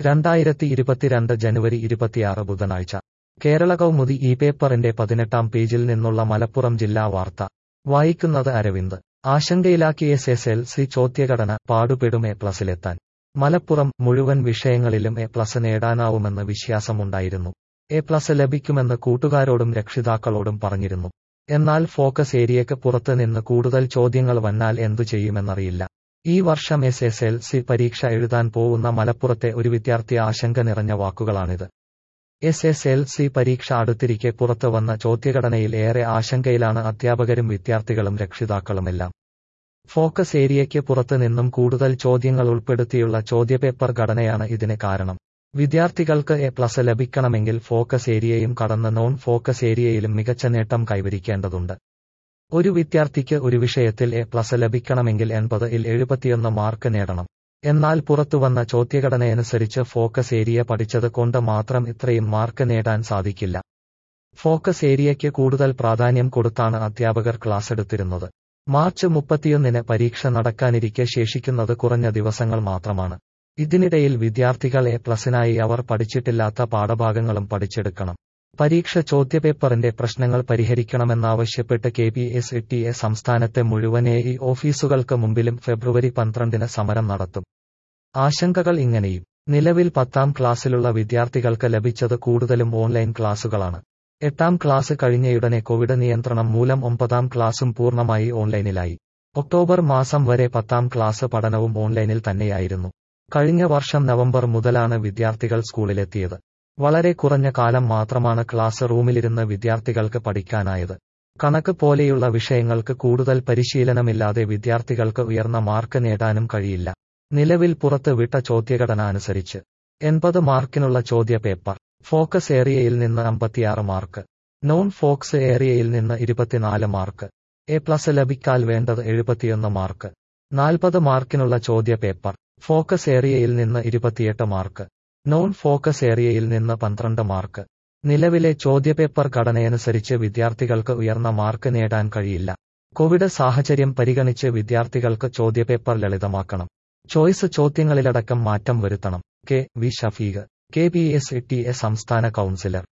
രണ്ടായിരത്തി ഇരുപത്തിരണ്ട് ജനുവരി ഇരുപത്തിയാറ് ബുധനാഴ്ച കേരള കൗമുദി ഈ പേപ്പറിന്റെ പതിനെട്ടാം പേജിൽ നിന്നുള്ള മലപ്പുറം ജില്ലാ വാർത്ത വായിക്കുന്നത് അരവിന്ദ് ആശങ്കയിലാക്കി എസ് എസ് എൽ സി ചോദ്യഘടന പാടുപെടും എ പ്ലസിലെത്താൻ മലപ്പുറം മുഴുവൻ വിഷയങ്ങളിലും എ പ്ലസ് നേടാനാവുമെന്ന് വിശ്വാസമുണ്ടായിരുന്നു എ പ്ലസ് ലഭിക്കുമെന്ന് കൂട്ടുകാരോടും രക്ഷിതാക്കളോടും പറഞ്ഞിരുന്നു എന്നാൽ ഫോക്കസ് ഏരിയയ്ക്ക് പുറത്ത് നിന്ന് കൂടുതൽ ചോദ്യങ്ങൾ വന്നാൽ എന്തു ചെയ്യുമെന്നറിയില്ല ഈ വർഷം എസ് എസ് എൽ സി പരീക്ഷ എഴുതാൻ പോവുന്ന മലപ്പുറത്തെ ഒരു വിദ്യാർത്ഥി ആശങ്ക നിറഞ്ഞ വാക്കുകളാണിത് എസ് എസ് എൽ സി പരീക്ഷ അടുത്തിരിക്കെ പുറത്തു വന്ന ചോദ്യഘടനയിൽ ഏറെ ആശങ്കയിലാണ് അധ്യാപകരും വിദ്യാർത്ഥികളും രക്ഷിതാക്കളുമെല്ലാം ഫോക്കസ് ഏരിയയ്ക്ക് പുറത്ത് നിന്നും കൂടുതൽ ചോദ്യങ്ങൾ ഉൾപ്പെടുത്തിയുള്ള ചോദ്യപേപ്പർ ഘടനയാണ് ഇതിന് കാരണം വിദ്യാർത്ഥികൾക്ക് എ പ്ലസ് ലഭിക്കണമെങ്കിൽ ഫോക്കസ് ഏരിയയും കടന്ന് നോൺ ഫോക്കസ് ഏരിയയിലും മികച്ച നേട്ടം കൈവരിക്കേണ്ടതുണ്ട് ഒരു വിദ്യാർത്ഥിക്ക് ഒരു വിഷയത്തിൽ എ പ്ലസ് ലഭിക്കണമെങ്കിൽ എൺപത് ഇൽ എഴുപത്തിയൊന്ന് മാർക്ക് നേടണം എന്നാൽ പുറത്തുവന്ന ചോദ്യഘടനയനുസരിച്ച് ഫോക്കസ് ഏരിയ പഠിച്ചത് കൊണ്ട് മാത്രം ഇത്രയും മാർക്ക് നേടാൻ സാധിക്കില്ല ഫോക്കസ് ഏരിയയ്ക്ക് കൂടുതൽ പ്രാധാന്യം കൊടുത്താണ് അധ്യാപകർ ക്ലാസ് എടുത്തിരുന്നത് മാർച്ച് മുപ്പത്തിയൊന്നിന് പരീക്ഷ നടക്കാനിരിക്കെ ശേഷിക്കുന്നത് കുറഞ്ഞ ദിവസങ്ങൾ മാത്രമാണ് ഇതിനിടയിൽ വിദ്യാർത്ഥികൾ എ പ്ലസിനായി അവർ പഠിച്ചിട്ടില്ലാത്ത പാഠഭാഗങ്ങളും പഠിച്ചെടുക്കണം പരീക്ഷ ചോദ്യപേപ്പറിന്റെ പ്രശ്നങ്ങൾ പരിഹരിക്കണമെന്നാവശ്യപ്പെട്ട് K P S T A സംസ്ഥാനത്തെ മുഴുവൻ എ ഇ ഓഫീസുകൾക്ക് മുമ്പിലും ഫെബ്രുവരി പന്ത്രണ്ടിന് സമരം നടത്തും ആശങ്കകൾ ഇങ്ങനെയും നിലവിൽ പത്താം ക്ലാസ്സിലുള്ള വിദ്യാർത്ഥികൾക്ക് ലഭിച്ചത് കൂടുതലും ഓൺലൈൻ ക്ലാസുകളാണ് എട്ടാം ക്ലാസ് കഴിഞ്ഞയുടനെ കോവിഡ് നിയന്ത്രണം മൂലം ഒമ്പതാം ക്ലാസും പൂർണ്ണമായി ഓൺലൈനിലായി ഒക്ടോബർ മാസം വരെ പത്താം ക്ലാസ് പഠനവും ഓൺലൈനിൽ തന്നെയായിരുന്നു കഴിഞ്ഞ വർഷം നവംബർ മുതലാണ് വിദ്യാർത്ഥികൾ സ്കൂളിലെത്തിയത് വളരെ കുറഞ്ഞ കാലം മാത്രമാണ് ക്ലാസ് റൂമിലിരുന്ന് വിദ്യാർത്ഥികൾക്ക് പഠിക്കാനായത് കണക്ക് പോലെയുള്ള വിഷയങ്ങൾക്ക് കൂടുതൽ പരിശീലനമില്ലാതെ വിദ്യാർത്ഥികൾക്ക് ഉയർന്ന മാർക്ക് നേടാനും കഴിയില്ല നിലവിൽ പുറത്ത് വിട്ട ചോദ്യഘടന അനുസരിച്ച് എൺപത് മാർക്കിനുള്ള ചോദ്യപേപ്പർ ഫോക്കസ് ഏരിയയിൽ നിന്ന് അമ്പത്തിയാറ് മാർക്ക് നോൺ ഫോക്സ് ഏരിയയിൽ നിന്ന് ഇരുപത്തിനാല് മാർക്ക് എ പ്ലസ് ലഭിക്കാൽ വേണ്ടത് എഴുപത്തിയൊന്ന് മാർക്ക് നാൽപ്പത് മാർക്കിനുള്ള ചോദ്യപേപ്പർ ഫോക്കസ് ഏരിയയിൽ നിന്ന് ഇരുപത്തിയെട്ട് മാർക്ക് നോൺ ഫോക്കസ് ഏരിയയിൽ നിന്ന് പന്ത്രണ്ട് മാർക്ക് നിലവിലെ ചോദ്യപേപ്പർ ഘടനയനുസരിച്ച് വിദ്യാർത്ഥികൾക്ക് ഉയർന്ന മാർക്ക് നേടാൻ കഴിയില്ല കോവിഡ് സാഹചര്യം പരിഗണിച്ച് വിദ്യാർത്ഥികൾക്ക് ചോദ്യപേപ്പർ ലളിതമാക്കണം ചോയ്സ് ചോദ്യങ്ങളിലടക്കം മാറ്റം വരുത്തണം K V Shafeeq K P S T A സംസ്ഥാന കൗൺസിലർ